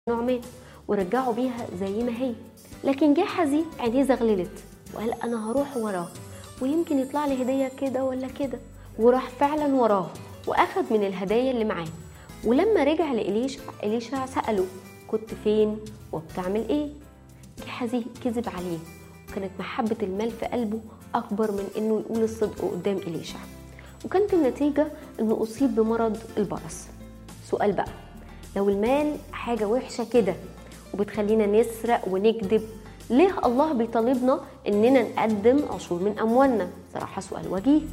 نعمان ورجعوا بيها زي ما هي لكن جحزي عينيه زغللت وقال انا هروح وراه ويمكن يطلع لي هديه كده ولا كده وراح فعلا وراه واخد من الهدايا اللي معاه ولما رجع لإليشع إليشع سأله كنت فين وبتعمل ايه جحزي كذب عليه وكانت محبة المال في قلبه أكبر من إنه يقول الصدق قدام إليشع وكانت النتيجة إنه أصيب بمرض البرص سؤال بقى لو المال حاجة وحشة كده وبتخلينا نسرق ونكذب ليه الله بيطالبنا إننا نقدم عشور من أموالنا صراحة سؤال وجيه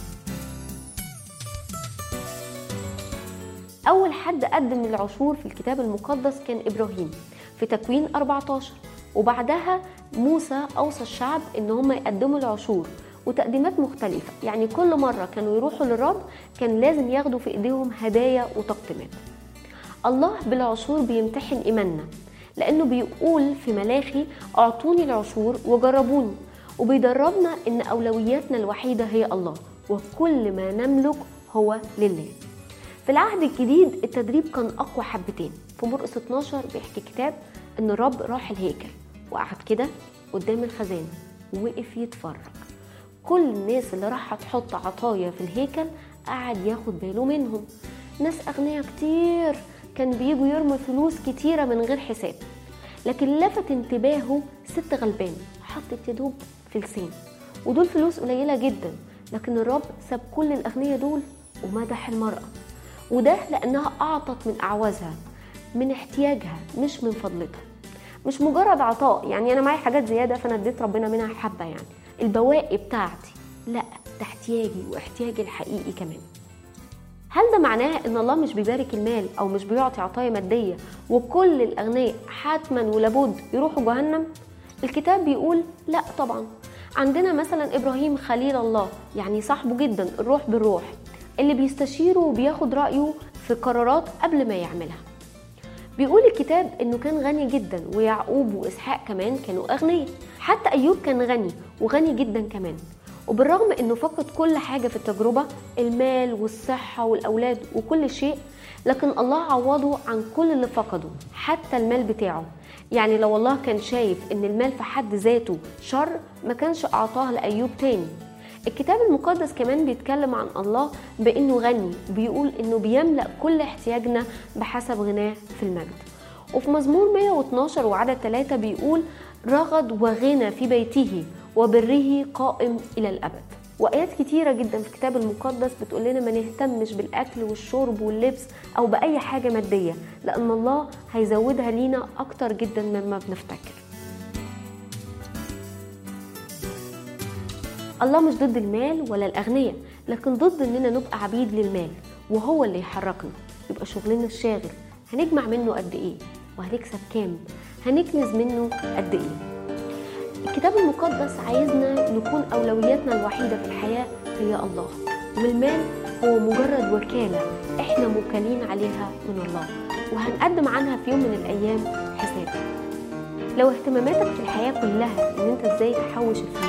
أول حد قدم العشور في الكتاب المقدس كان إبراهيم في تكوين 14 وبعدها موسى أوصى الشعب إن هم يقدموا العشور وتقديمات مختلفة يعني كل مرة كانوا يروحوا للرب كان لازم ياخدوا في إيديهم هدايا وتقديمات الله بالعشور بيمتحن إيماننا لأنه بيقول في ملاخي أعطوني العشور وجربوني وبيدربنا إن أولوياتنا الوحيدة هي الله وكل ما نملك هو لله في العهد الجديد التدريب كان أقوى حبتين في مرقس 12 بيحكي كتاب إن الرب راح الهيكل وقعد كده قدام الخزانة ووقف يتفرج كل الناس اللي راح تحط عطايا في الهيكل قعد ياخد باله منهم ناس أغنياء كتير كان بيجوا يرموا فلوس كتيرة من غير حساب لكن لفت انتباهه ست غلبان حطت يدوب فلسين ودول فلوس قليلة جدا لكن الرب ساب كل الأغنياء دول ومدح المرأة وده لأنها أعطت من أعوازها من احتياجها مش من فضلتها مش مجرد عطاء يعني أنا معايا حاجات زيادة فأنا اديت ربنا منها حبة يعني البواقي بتاعتي لا ده احتياجي واحتياجي الحقيقي كمان هل ده معناه ان الله مش بيبارك المال او مش بيعطي عطايا ماديه وكل الاغنياء حتما ولابد يروحوا جهنم الكتاب بيقول لا طبعا عندنا مثلا ابراهيم خليل الله يعني صاحبه جدا الروح بالروح اللي بيستشيره وبياخد رايه في قرارات قبل ما يعملها بيقول الكتاب انه كان غني جدا ويعقوب واسحاق كمان كانوا اغنياء حتى ايوب كان غني وغني جدا كمان وبالرغم انه فقد كل حاجه في التجربه المال والصحه والاولاد وكل شيء لكن الله عوضه عن كل اللي فقده حتى المال بتاعه يعني لو الله كان شايف ان المال في حد ذاته شر ما كانش اعطاه لايوب تاني الكتاب المقدس كمان بيتكلم عن الله بانه غني بيقول انه بيملا كل احتياجنا بحسب غناه في المجد وفي مزمور 112 وعدد 3 بيقول رغد وغنى في بيته وبره قائم الى الابد وايات كتيره جدا في الكتاب المقدس بتقول لنا ما نهتمش بالاكل والشرب واللبس او باي حاجه ماديه لان الله هيزودها لينا اكتر جدا مما بنفتكر الله مش ضد المال ولا الاغنياء لكن ضد اننا نبقى عبيد للمال وهو اللي يحركنا يبقى شغلنا الشاغل هنجمع منه قد ايه وهنكسب كام هنكنز منه قد ايه الكتاب المقدس عايزنا نكون أولوياتنا الوحيدة في الحياة هي الله والمال هو مجرد وكالة احنا موكلين عليها من الله وهنقدم عنها في يوم من الأيام حساب لو اهتماماتك في الحياة كلها ان انت ازاي تحوش الفلوس